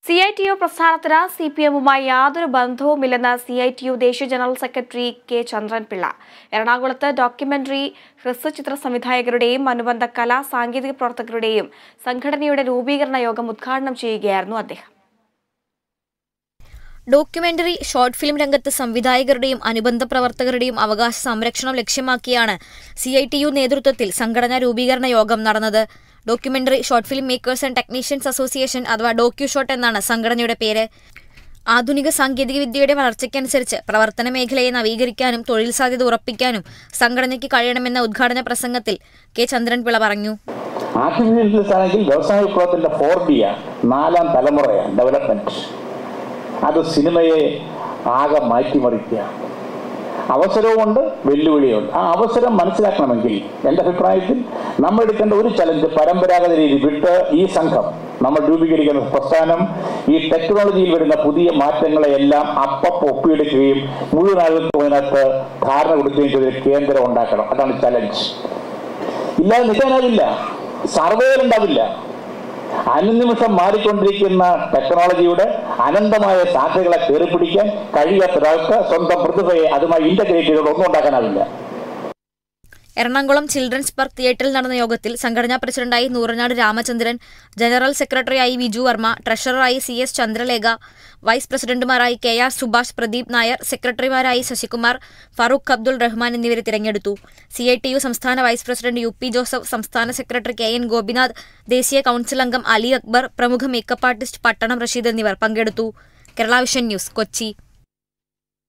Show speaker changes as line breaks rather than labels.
C I T U പ്രസ്ഥാനത്തിന് C P എമ്മുമായി യാതൊരു ബന്ധവുമില്ലെന്ന് സി ഐ ടി യു ദേശീയ ജനറൽ സെക്രട്ടറി കെ ചന്ദ്രൻപിള്ള എറണാകുളത്ത് ഡോക്യുമെന്ററി ഹ്രസ്വചിത്ര സംവിധായകരുടെയും അനുബന്ധ കലാ സാങ്കേതിക പ്രവർത്തകരുടെയും സംഘടനയുടെ രൂപീകരണ യോഗം ഉദ്ഘാടനം ചെയ്യുകയായിരുന്നു അദ്ദേഹം
ഡോക്യുമെന്ററി ഷോർട്ട് ഫിലിം രംഗത്ത് സംവിധായകരുടെയും അനുബന്ധ പ്രവർത്തകരുടെയും അവകാശ സംരക്ഷണം ലക്ഷ്യമാക്കിയാണ് സി ഐ ടി യു നേതൃത്വത്തിൽ സംഘടനാ രൂപീകരണ യോഗം നടന്നത് documentary short film makers and technicians association അഥവാ ഡോക്യു ഷോട്ട് എന്നാണ് സംഘടനയുടെ പേര് ആധുനിക സാങ്കേതികവിദ്യയുടെ വളർച്ചയ്ക്കനുസരിച്ച് പ്രവർത്തന മേഖലയെ നവീകരിക്കാനും തൊഴിൽ സാധ്യത ഉറപ്പിക്കാനും സംഘടനയ്ക്ക് കഴിയണമെന്ന ഉദ്ഘാടന പ്രസംഗത്തിൽ കെ ചന്ദ്രൻപിള്ള പറഞ്ഞു
ആർട്ടിഫിഷ്യൽ ഇന്റലിജൻസ് ആണെങ്കിൽ വ്യവസായ വിപ്ലവത്തിന്റെ ഫോർ ഡിയാണ് നാലാം തലമുറയാണ് ഡെവലപ്മെന്റ് അത് സിനിമയെ ആകെ മാറ്റിമറിക്കുക അവസരവുമുണ്ട് വെല്ലുവിളിയുണ്ട് ആ അവസരം മനസ്സിലാക്കണമെങ്കിൽ എൻ്റെ അഭിപ്രായത്തിൽ നമ്മൾ എടുക്കേണ്ട ഒരു ചലഞ്ച് പരമ്പരാഗത രീതി വിട്ട് ഈ സംഘം നമ്മൾ രൂപീകരിക്കുന്ന പ്രസ്ഥാനം ഈ ടെക്നോളജിയിൽ വരുന്ന പുതിയ മാറ്റങ്ങളെ എല്ലാം അപ്പപ്പം ഒപ്പിയെടുക്കുകയും മുഴുവൻ ആളുകൾക്കും അതിനകത്ത് ധാരണ കൊടുക്കുകയും ചെയ്തൊരു കേന്ദ്രം ഉണ്ടാക്കണം അതാണ് ചലഞ്ച് ഇല്ലാതെ നിൽക്കാനാവില്ല സർവേകൾ ഉണ്ടാവില്ല അനുനിമിഷം മാറിക്കൊണ്ടിരിക്കുന്ന ടെക്നോളജിയുടെ അനന്തമായ സാധ്യതകളെ കയറിപ്പിടിക്കാൻ കഴിയാത്ത ഒരാൾക്ക് സ്വന്തം പ്രതിഭയെ അതുമായി ഇന്റഗ്രേറ്റ് ചെയ്തുകൊണ്ട് ഒന്നും ഉണ്ടാക്കാനാവില്ല
എറണാകുളം ചിൽഡ്രൻസ് പാർക്ക് തിയേറ്ററിൽ നടന്ന യോഗത്തിൽ സംഘടനാ പ്രസിഡന്റായി നൂറനാട് രാമചന്ദ്രൻ ജനറൽ സെക്രട്ടറിയായി വിജു വർമ്മ ട്രഷററായി സി എസ് ചന്ദ്രലേഖ വൈസ് പ്രസിഡന്റുമാരായി കെ ആർ സുഭാഷ് പ്രദീപ് നായർ സെക്രട്ടറിമാരായി ശശികുമാർ ഫറൂഖ് അബ്ദുൾ റഹ്മാൻ എന്നിവരെ തിരഞ്ഞെടുത്തു സി ഐ ടി യു സംസ്ഥാന vice president U P Joseph സംസ്ഥാന സെക്രട്ടറി കെ എൻ ഗോപിനാഥ് ദേശീയ കൌൺസിൽ അംഗം അലി അക്ബർ പ്രമുഖ മേക്കപ്പ് ആർട്ടിസ്റ്റ് പട്ടണം റഷീദ് എന്നിവർ പങ്കെടുത്തു കേരള വിഷൻ ന്യൂസ് കൊച്ചി